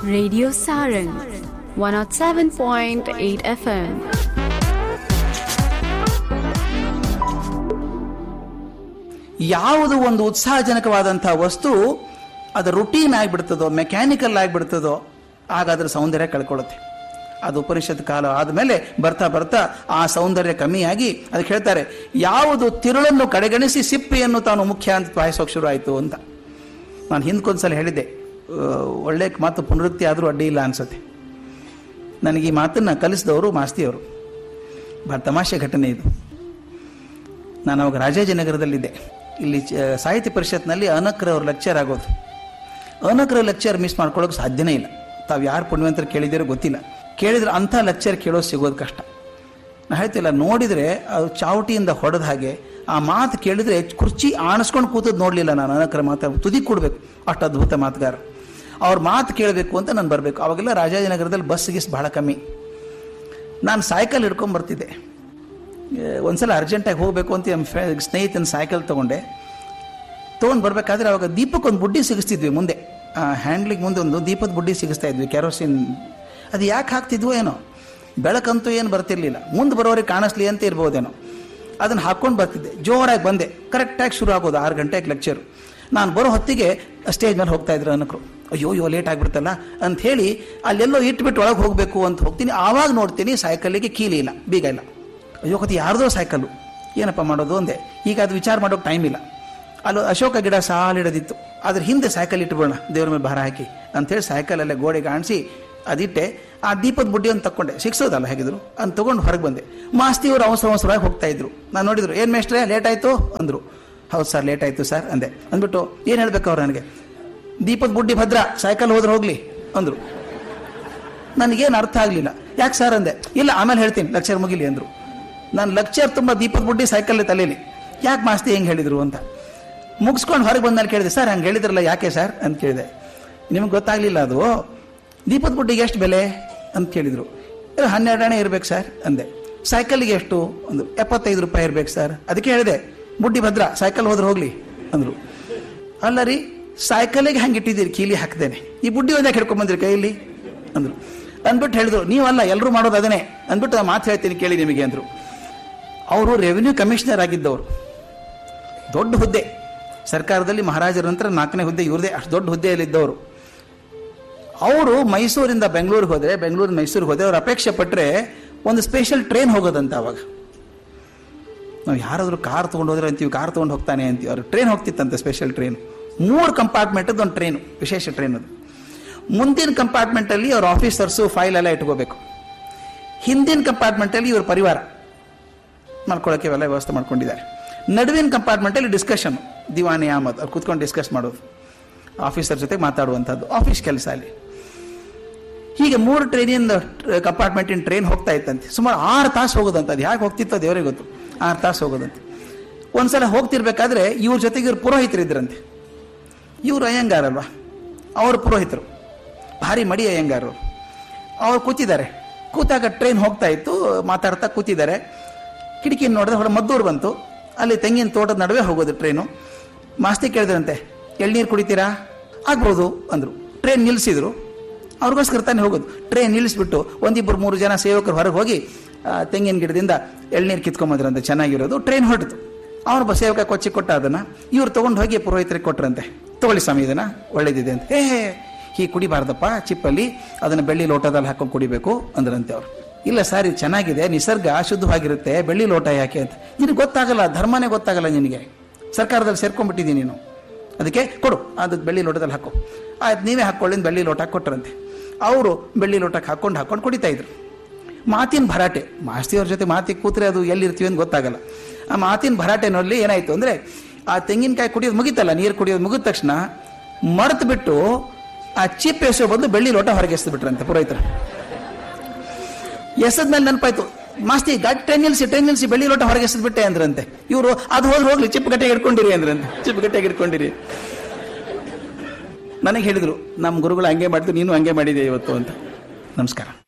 Radio Sarang 107.8 FM. ಯಾವುದು ಒಂದು ಉತ್ಸಾಹಜನಕವಾದಂತಹ ವಸ್ತು ಅದು ರುಟೀನ್ ಆಗಿಬಿಡ್ತದೋ ಮೆಕ್ಯಾನಿಕಲ್ ಆಗಿಬಿಡ್ತದೋ ಆಗ ಅದರ ಸೌಂದರ್ಯ ಕಳ್ಕೊಳ್ಳುತ್ತೆ ಅದು ಉಪನಿಷತ್ ಕಾಲ ಆದಮೇಲೆ ಬರ್ತಾ ಬರ್ತಾ ಆ ಸೌಂದರ್ಯ ಕಮ್ಮಿಯಾಗಿ ಅದಕ್ಕೆ ಹೇಳ್ತಾರೆ ಯಾವುದು ತಿರುಳನ್ನು ಕಡೆಗಣಿಸಿ ಸಿಪ್ಪಿಯನ್ನು ತಾನು ಮುಖ್ಯ ಅಂತ ಭಾವಿಸೋಕೆ ಶುರು ಆಯಿತು ಅಂತ ನಾನು ಹಿಂದ್ಕೊಂದ್ಸಲ ಹೇಳಿದ್ದೆ ಆ, ಒಳ್ಳೆ ಮಾತು ಪುನರುಕ್ತಿ ಆದರೂ ಅಡ್ಡಿ ಇಲ್ಲ ಅನ್ಸುತ್ತೆ ನನಗೆ ಈ ಮಾತನ್ನು ಕಲಿಸಿದವರು ಮಾಸ್ತಿಯವರು ಭಾಳ ತಮಾಷೆ ಘಟನೆ ಇದು ನಾನು ಅವಾಗ ರಾಜಾಜಿನಗರದಲ್ಲಿದ್ದೆ ಇಲ್ಲಿ ಚ- ಸಾಹಿತ್ಯ ಪರಿಷತ್ನಲ್ಲಿ ಅನಕ್ರ ಅವ್ರ ಲೆಕ್ಚರ್ ಆಗೋದು ಅನಕ್ರ ಲೆಕ್ಚರ್ ಮಿಸ್ ಮಾಡ್ಕೊಳ್ಳೋಕೆ ಸಾಧ್ಯನೇ ಇಲ್ಲ ತಾವು ಯಾರು ಪುಣ್ಯವಂತರು ಕೇಳಿದಿರೋ ಗೊತ್ತಿಲ್ಲ ಕೇಳಿದ್ರೆ ಅಂಥ ಲೆಕ್ಚರ್ ಕೇಳೋದು ಸಿಗೋದು ಕಷ್ಟ ನಾ ಹೇಳ್ತಿಲ್ಲ ನೋಡಿದರೆ ಅದು ಚಾವಟಿಯಿಂದ ಹೊಡೆದ ಹಾಗೆ ಆ ಮಾತು ಕೇಳಿದ್ರೆ ಕುರ್ಚಿ ಆಣಿಸ್ಕೊಂಡು ಕೂತದ್ದು ನೋಡಲಿಲ್ಲ ನಾನು ಅನಕ್ರ ಮಾತು ತುದಿ ಕೊಡ್ಬೇಕು ಅಷ್ಟು ಅದ್ಭುತ ಮಾತುಗಾರ ಅವ್ರ ಮಾತು ಕೇಳಬೇಕು ಅಂತ ನಾನು ಬರಬೇಕು ಅವಾಗೆಲ್ಲ ರಾಜಾಜಿನಗರದಲ್ಲಿ ಬಸ್ ಗಿಸ್ ಬಹಳ ಕಮ್ಮಿ ನಾನು ಸೈಕಲ್ ಹಿಡ್ಕೊಂಡ್ ಬರ್ತಿದ್ದೆ ಏ, ಒಂದ್ಸಲ ಅರ್ಜೆಂಟಾಗಿ ಹೋಗಬೇಕು ಅಂತ ನಮ್ಮ ಫ್ರೆ ಸ್ನೇಹಿತನ ಸೈಕಲ್ ತೊಗೊಂಡೆ ತೊಗೊಂಡು ಬರಬೇಕಾದ್ರೆ ಅವಾಗ ದೀಪಕ್ಕೆ ಒಂದು ಬುಡ್ಡಿ ಸಿಗಿಸ್ತಿದ್ವಿ ಮುಂದೆ ಹ್ಯಾಂಡ್ಲಿಗೆ ಮುಂದೆ ಒಂದು ದೀಪದ ಬುಡ್ಡಿ ಸಿಗಿಸ್ತಾ ಇದ್ವಿ ಕೆರೋಸಿನ್ ಅದು ಯಾಕೆ ಹಾಕ್ತಿದ್ವೋ ಏನೋ ಬೆಳಕಂತೂ ಏನು ಬರ್ತಿರ್ಲಿಲ್ಲ ಮುಂದೆ ಬರೋರಿಗೆ ಕಾಣಿಸ್ಲಿ ಅಂತ ಇರ್ಬೋದೇನೋ ಅದನ್ನು ಹಾಕ್ಕೊಂಡು ಬರ್ತಿದ್ದೆ ಜೋರಾಗಿ ಬಂದೆ ಕರೆಕ್ಟಾಗಿ ಶುರು ಆಗೋದು ಆರು ಗಂಟೆಗೆ ಲೆಕ್ಚರು ನಾನು ಬರೋ ಹೊತ್ತಿಗೆ ಸ್ಟೇಜ್ ಮೇಲೆ ಹೋಗ್ತಾ ಇದ್ರು ಅನಕರು ಅಯ್ಯೋ ಅಯ್ಯೋ ಲೇಟ್ ಆಗಿಬಿಡ್ತಲ್ಲ ಅಂತ ಹೇಳಿ ಅಲ್ಲೆಲ್ಲೋ ಇಟ್ಬಿಟ್ಟು ಒಳಗೆ ಹೋಗಬೇಕು ಅಂತ ಹೋಗ್ತೀನಿ ಆವಾಗ ನೋಡ್ತೀನಿ ಸೈಕಲ್ಲಿಗೆ ಕೀಲಿ ಇಲ್ಲ ಬೀಗ ಇಲ್ಲ ಅಯ್ಯೋ ಕತಿ ಯಾರ್ದೋ ಸೈಕಲ್ಲು ಏನಪ್ಪ ಮಾಡೋದು ಅಂದೆ ಈಗ ಅದು ವಿಚಾರ ಮಾಡೋಕೆ ಟೈಮ್ ಇಲ್ಲ ಅಲ್ಲಿ ಅಶೋಕ ಗಿಡ ಸಾಲಿಡದಿತ್ತು ಅದ್ರ ಹಿಂದೆ ಸೈಕಲ್ ಇಟ್ಬಿಡೋಣ ದೇವ್ರ ಮೇಲೆ ಭಾರ ಹಾಕಿ ಅಂಥೇಳಿ ಸೈಕಲಲ್ಲೇ ಗೋಡೆಗೆ ಆಣಿಸಿ ಅದಿಟ್ಟೆ ಆ ದೀಪದ ಬುಡ್ಡಿ ಒಂದು ತಕ್ಕೊಂಡೆ ಸಿಕ್ಸೋದಲ್ಲ ಹೇಗಿದ್ರು ಅಂತ ತಗೊಂಡು ಹೊರಗೆ ಬಂದೆ ಮಾಸ್ತಿಯವರು ಅವಸರ ಅವಸರವಾಗಿ ಹೋಗ್ತಾ ಇದ್ರು ನಾನು ನೋಡಿದ್ರು ಏನು ಮೇಷ್ಟ್ರೆ ಲೇಟ್ ಆಯಿತು ಅಂದರು ಹೌದು ಸರ್ ಲೇಟ್ ಆಯಿತು ಸರ್ ಅಂದೆ ಅಂದ್ಬಿಟ್ಟು ಏನು ಹೇಳ್ಬೇಕು ಅವ್ರು ನನಗೆ ದೀಪದ ಬುಡ್ಡಿ ಭದ್ರ ಸೈಕಲ್ ಹೋದ್ರೆ ಹೋಗ್ಲಿ ಅಂದರು ನನಗೇನು ಅರ್ಥ ಆಗಲಿಲ್ಲ ಯಾಕೆ ಸರ್ ಅಂದೆ ಇಲ್ಲ ಆಮೇಲೆ ಹೇಳ್ತೀನಿ ಲೆಕ್ಚರ್ ಮುಗಿಲಿ ಅಂದರು ನಾನು ಲೆಕ್ಚರ್ ತುಂಬ ದೀಪದ ಬುಡ್ಡಿ ಸೈಕಲ್ ತಲೆಯಲ್ಲಿ ಯಾಕೆ ಮಾಸ್ತಿ ಹೆಂಗೆ ಹೇಳಿದ್ರು ಅಂತ ಮುಗಿಸ್ಕೊಂಡು ಹೊರಗೆ ಬಂದ್ಮೇಲೆ ಕೇಳಿದೆ ಸರ್ ಹಂಗೆ ಹೇಳಿದ್ರಲ್ಲ ಯಾಕೆ ಸರ್ ಅಂತ ಕೇಳಿದೆ ನಿಮ್ಗೆ ಗೊತ್ತಾಗ್ಲಿಲ್ಲ ಅದು ದೀಪದ ಬುಡ್ಡಿಗೆ ಎಷ್ಟು ಬೆಲೆ ಅಂತ ಕೇಳಿದ್ರು ಇಲ್ಲ ಹನ್ನೆರಡು ಹಣೆ ಇರ್ಬೇಕು ಸರ್ ಅಂದೆ ಸೈಕಲ್ಗೆ ಎಷ್ಟು ಅಂದ್ರು ಎಪ್ಪತ್ತೈದು ರೂಪಾಯಿ ಇರ್ಬೇಕು ಸರ್ ಅದಕ್ಕೆ ಹೇಳಿದೆ ಬುಡ್ಡಿ ಭದ್ರ ಸೈಕಲ್ ಹೋದ್ರೆ ಹೋಗ್ಲಿ ಅಂದ್ರು ಅಲ್ಲ ರೀ ಸೈಕಲಿಗೆ ಹಂಗೆ ಇಟ್ಟಿದ್ದೀರಿ ಕೀಲಿ ಹಾಕ್ದೇನೆ ಈ ಬುಡ್ಡಿ ಒಂದಾಕೆ ಹಿಡ್ಕೊಂಬಂದ್ರಿ ಕೈಯಲ್ಲಿ ಅಂದ್ರು ಅಂದ್ಬಿಟ್ಟು ಹೇಳಿದ್ರು ನೀವಲ್ಲ ಎಲ್ಲರೂ ಮಾಡೋದು ಅದನ್ನೇ ಅಂದ್ಬಿಟ್ಟು ನಾನು ಮಾತು ಹೇಳ್ತೀನಿ ಕೇಳಿ ನಿಮಗೆ ಅಂದ್ರು ಅವರು ರೆವಿನ್ಯೂ ಕಮಿಷನರ್ ಆಗಿದ್ದವರು ದೊಡ್ಡ ಹುದ್ದೆ ಸರ್ಕಾರದಲ್ಲಿ ಮಹಾರಾಜರ ನಂತರ ನಾಲ್ಕನೇ ಹುದ್ದೆ ಇವ್ರದೇ ಅಷ್ಟು ದೊಡ್ಡ ಹುದ್ದೆಯಲ್ಲಿದ್ದವರು ಅವರು ಮೈಸೂರಿಂದ ಬೆಂಗಳೂರಿಗೆ ಹೋದರೆ ಬೆಂಗಳೂರಿಂದ ಮೈಸೂರಿಗೆ ಹೋದರೆ ಅವ್ರು ಅಪೇಕ್ಷೆ ಪಟ್ಟರೆ ಒಂದು ಸ್ಪೆಷಲ್ ಟ್ರೈನ್ ಹೋಗೋದಂತ ಅವಾಗ ನಾವು ಯಾರಾದರೂ ಕಾರ್ ತೊಗೊಂಡು ಹೋದ್ರೆ ಅಂತೀವಿ ಕಾರ್ ತೊಗೊಂಡು ಹೋಗ್ತಾನೆ ಅಂತೀವಿ ಅವ್ರು ಟ್ರೈನ್ ಹೋಗ್ತಿತ್ತಂತೆ ಸ್ಪೆಷಲ್ ಟ್ರೈನ್ ಮೂರು ಕಂಪಾರ್ಟ್ಮೆಂಟದ್ದು ಒಂದು ಟ್ರೈನು ವಿಶೇಷ ಟ್ರೈನ್ ಅದು ಮುಂದಿನ ಕಂಪಾರ್ಟ್ಮೆಂಟಲ್ಲಿ ಅವ್ರ ಆಫೀಸರ್ಸು ಫೈಲ್ ಎಲ್ಲ ಇಟ್ಕೋಬೇಕು ಹಿಂದಿನ ಕಂಪಾರ್ಟ್ಮೆಂಟಲ್ಲಿ ಇವ್ರ ಪರಿವಾರ ಮಾಡ್ಕೊಳ್ಳೋಕೆ ಇವೆಲ್ಲ ವ್ಯವಸ್ಥೆ ಮಾಡ್ಕೊಂಡಿದ್ದಾರೆ ನಡುವಿನ ಕಂಪಾರ್ಟ್ಮೆಂಟಲ್ಲಿ ಡಿಸ್ಕಷನ್ ದಿವಾನಿ ಆಮದ್ ಅವ್ರು ಕೂತ್ಕೊಂಡು ಡಿಸ್ಕಸ್ ಮಾಡೋದು ಆಫೀಸರ್ ಜೊತೆ ಮಾತಾಡುವಂಥದ್ದು ಆಫೀಸ್ ಕೆಲಸ ಅಲ್ಲಿ ಹೀಗೆ ಮೂರು ಟ್ರೈನಿಂದ ಕಂಪಾರ್ಟ್ಮೆಂಟಿನ ಟ್ರೈನ್ ಹೋಗ್ತಾ ಇತ್ತಂತೆ ಸುಮಾರು ಆರು ತಾಸು ಹೋಗೋದಂತ ಅದು ಹೇಗೆ ಹೋಗ್ತಿತ್ತೋ ದೇವರಿಗೆ ಗೊತ್ತು ಆರು ತಾಸು ಹೋಗೋದಂತೆ ಒಂದ್ಸಲ ಹೋಗ್ತಿರ್ಬೇಕಾದ್ರೆ ಇವ್ರ ಜೊತೆಗೆ ಇವ್ರು ಪುರೋಹಿತರಿದ್ರಂತೆ ಇವರು ಅಯ್ಯಂಗಾರ್ ಅಲ್ವಾ ಅವರು ಪುರೋಹಿತರು ಭಾರಿ ಮಡಿ ಅಯ್ಯಂಗಾರರು ಅವ್ರು ಕೂತಿದ್ದಾರೆ ಕೂತಾಗ ಟ್ರೈನ್ ಹೋಗ್ತಾ ಇತ್ತು ಮಾತಾಡ್ತಾ ಕೂತಿದ್ದಾರೆ ಕಿಟಕಿನ ನೋಡಿದ್ರೆ ಹೊರ ಮದ್ದೂರು ಬಂತು ಅಲ್ಲಿ ತೆಂಗಿನ ತೋಟದ ನಡುವೆ ಹೋಗೋದು ಟ್ರೈನು ಮಾಸ್ತಿ ಕೇಳಿದ್ರಂತೆ ಎಳ್ನೀರು ಕುಡಿತೀರಾ ಆಗ್ಬೋದು ಅಂದರು ಟ್ರೈನ್ ನಿಲ್ಲಿಸಿದ್ರು ಅವ್ರಿಗೋಸ್ಕರ ತಾನೇ ಹೋಗೋದು ಟ್ರೈನ್ ನಿಲ್ಲಿಸ್ಬಿಟ್ಟು ಒಂದಿಬ್ಬರು ಮೂರು ಜನ ಸೇವಕರು ಹೊರಗೆ ಹೋಗಿ ಆ, ತೆಂಗಿನ ಗಿಡದಿಂದ ಎಳ್ನೀರು ಕಿತ್ಕೊಂಬಂದ್ರಂತೆ ಚೆನ್ನಾಗಿರೋದು ಟ್ರೈನ್ ಹೊರಟಿತು ಅವ್ರು ಬ ಸೇವಕ ಕೊಚ್ಚಿ ಕೊಟ್ಟ ಅದನ್ನ ಇವ್ರು ತಗೊಂಡು ಹೋಗಿ ಪುರೋಹಿತರಿಗೆ ಕೊಟ್ರಂತೆ ತಗೊಳ್ಳಿ ಸ್ವಾಮಿ ಇದನ್ನ ಒಳ್ಳೇದಿದೆ ಅಂತ ಏ ಹೀಗೆ ಕುಡಿಬಾರ್ದಪ್ಪ ಚಿಪ್ಪಲ್ಲಿ ಅದನ್ನ ಬೆಳ್ಳಿ ಲೋಟದಲ್ಲಿ ಹಾಕೊಂಡು ಕುಡಿಬೇಕು ಅಂದ್ರಂತೆ ಅವ್ರು ಇಲ್ಲ ಸರ್ ಇದು ಚೆನ್ನಾಗಿದೆ ನಿಸರ್ಗ ಶುದ್ಧವಾಗಿರುತ್ತೆ ಬೆಳ್ಳಿ ಲೋಟ ಯಾಕೆ ಅಂತ ನಿನಗೆ ಗೊತ್ತಾಗಲ್ಲ ಧರ್ಮನೇ ಗೊತ್ತಾಗಲ್ಲ ನಿನಗೆ ಸರ್ಕಾರದಲ್ಲಿ ಸೇರ್ಕೊಂಡ್ಬಿಟ್ಟಿದ್ದೀನಿ ನೀನು ಅದಕ್ಕೆ ಕೊಡು ಅದು ಬೆಳ್ಳಿ ಲೋಟದಲ್ಲಿ ಹಾಕೋ ಆಯ್ತು ನೀವೇ ಹಾಕ್ಕೊಳ್ಳಿ ಅಂತ ಬೆಳ್ಳಿ ಲೋಟ ಕೊಟ್ರಂತೆ ಅವರು ಬೆಳ್ಳಿ ಲೋಟಕ್ಕೆ ಹಾಕೊಂಡು ಹಾಕೊಂಡು ಕುಡಿತಾ ಇದ್ರು ಮಾತಿನ ಭರಾಟೆ ಮಾಸ್ತಿಯವ್ರ ಜೊತೆ ಮಾತಿಗೆ ಕೂತ್ರೆ ಅದು ಎಲ್ಲಿರ್ತೀವಿ ಅಂತ ಗೊತ್ತಾಗಲ್ಲ ಆ ಮಾತಿನ ಭರಾಟೆನಲ್ಲಿ ಏನಾಯ್ತು ಅಂದ್ರೆ ಆ ತೆಂಗಿನಕಾಯಿ ಕುಡಿಯೋದು ಮುಗಿತಲ್ಲ ನೀರು ಕುಡಿಯೋದು ಮುಗಿದ ತಕ್ಷಣ ಮರೆತು ಬಿಟ್ಟು ಆ ಚಿಪ್ ಎಸೋ ಬದಲು ಬೆಳ್ಳಿ ಲೋಟ ಹೊರಗೆ ಎಸ್ದು ಬಿಟ್ರಂತೆ ಪುರೋಹಿತರು ಎಸದ್ಮೇಲೆ ನೆನಪಾಯ್ತು ಮಾಸ್ತಿ ಗಾಡಿ ಟ್ರೈನ್ ನಿಲ್ಸಿ ಟ್ರೈನ್ ನಿಲ್ಸಿ ಬೆಳ್ಳಿ ಲೋಟ ಹೊರಗೆ ಎಸದ್ ಬಿಟ್ಟೆ ಅಂದ್ರಂತೆ ಇವರು ಅದು ಹೋದ್ರೆ ಹೋಗ್ಲಿ ಚಿಪ್ ಗಟ್ಟೆಗೆ ಇಟ್ಕೊಂಡಿರಿ ಅಂದ್ರಂತೆ ಚಿಪ್ ಗಟ್ಟೆಗೆ ಇಟ್ಕೊಂಡಿರಿ ನನಗೆ ಹೇಳಿದ್ರು ನಮ್ಮ ಗುರುಗಳು ಹಂಗೆ ಮಾಡಿದ್ರು ನೀನು ಹಂಗೆ ಮಾಡಿದೆ ಇವತ್ತು ಅಂತ ನಮಸ್ಕಾರ